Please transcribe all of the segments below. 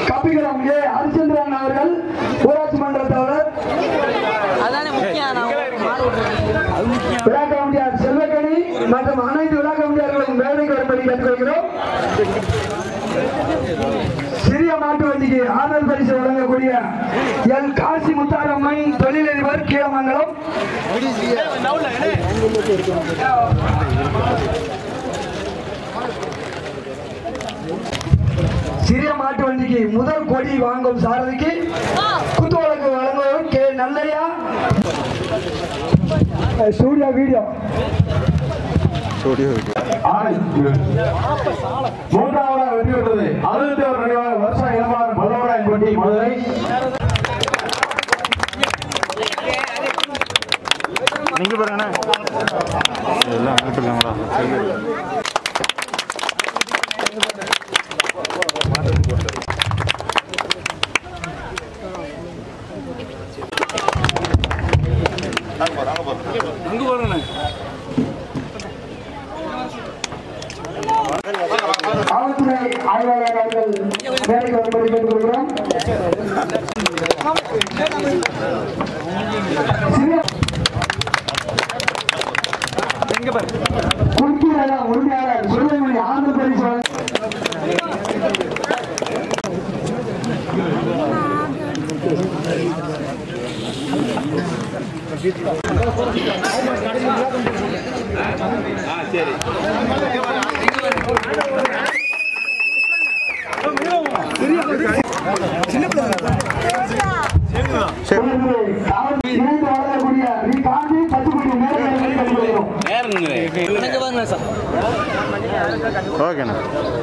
கபிகரம் ஏ ஹரிச்சந்திரன் அவர்கள் ஊராட்சி மன்ற தலைவர் அதானே முக்கியம் நான் மாடு விட்டுறேன் அது முக்கியம் விழா கமிட்டியார் செல்வக்கணி மற்றும் அனைத்து விழா கமிட்டியார்களும் மேடைக்கு வரும்படி கேட்டுக்கொள்கிறோம் சிறிய மாட்டு வண்டிக்கு ஆதரவு பரிசு வழங்கக்கூடிய எல் காசி முத்தாரம்மன் தொழிலதிபர் கீழமங்கலம் சிறிய மாட்டு வண்டிக்கு முதல் கொடி வாங்கும் சாரதிக்கு குத்து வழக்கு வழங்குவவர் கே நல்லையா ஸ்டூடியோ வீடியோ ஆணை. மூன்றாவதாக வெற்றி பெற்றது அறுபத்தி ஒரு நினைவாக வருஷ இளமாறன் பல்லவராயன் பட்டி மதுரை நீங்க பாருங்கண்ணே எல்லாம் அனுப்பிடலாங்களா சரி காவல்துறை ஆய்வாளர் அவர்கள் வேலைக்கு வரும்படி கேட்டுக்கொள்கிறோம் சிறிய குறுக்கீரக உரிமையாளர் சுருளைமொழி ஆந்திர பரிசு வழங்க- காவல்துறை இணைந்து வழங்கக்கூடிய வி காந்தி பத்துக்குடி மேலே கேட்டுக்கொள்கிறோம் எனக்கு வாங்க சார் ஓகேண்ணா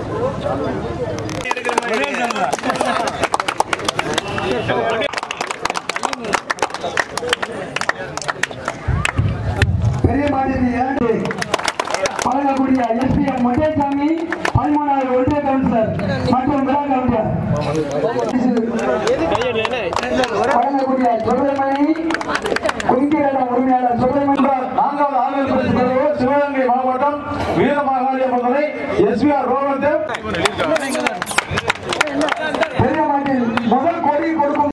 பெரிய மாதிரி இரண்டு வழங்கக்கூடிய எஸ்பிஎம் மகேசாமி பதிமூணாவது ஒன்றிய கவுன்சிலர் மற்றும் விழா கவுன்சிலர் வழங்கக்கூடிய சுப்பிரமணி குங்கிரட உரிமையாளர் சுப்பிரமணி நான்காவது ஆளுநர் பரிசு பெறுவோர் சிவகங்கை மாவட்டம் வீரமாகாளிய மதுரை எஸ்பிஆர் ரோகத்தேவ் பெரிய மாட்டில் முதல் கொடி கொடுக்கும்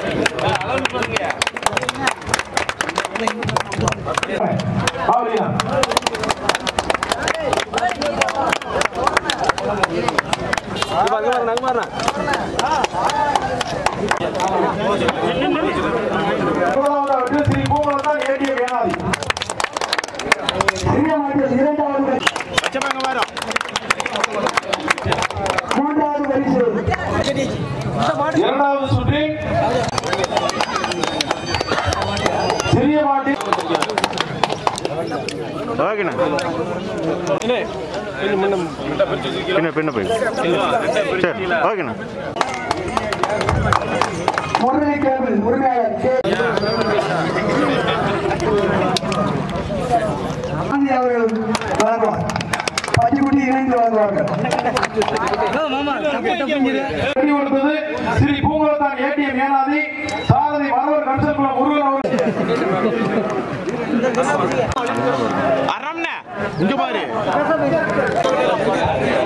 ஆவலியா முதலாவது வெற்றி ஸ்ரீ பூங்குளத்தான் ஏடிஎம் ஏனாதி பெரிய மாட்டில் இரண்டாவது பரிசு. மூன்றாவது பரிசு இரண்டாவது சுற்றில் சிறிய மாட்டி ஓகேண்ணா பின்ன பின்ன போய் சரி ஓகேண்ணா முரளி கேபிள் உரிமையாளர் கே காந்தி அவர்கள் வழங்குவார் பச்சிக்குட்டி இணைந்து வழங்குவார்கள் வெற்றி கொடுத்தது ஸ்ரீ பூங்குளத்தான் ஏடிஎம் ஏனாதி சாரதி மரவர் கம்சக்குளம் முருகன் அவர்கள் அறம்ண்ணே இங்க பாரு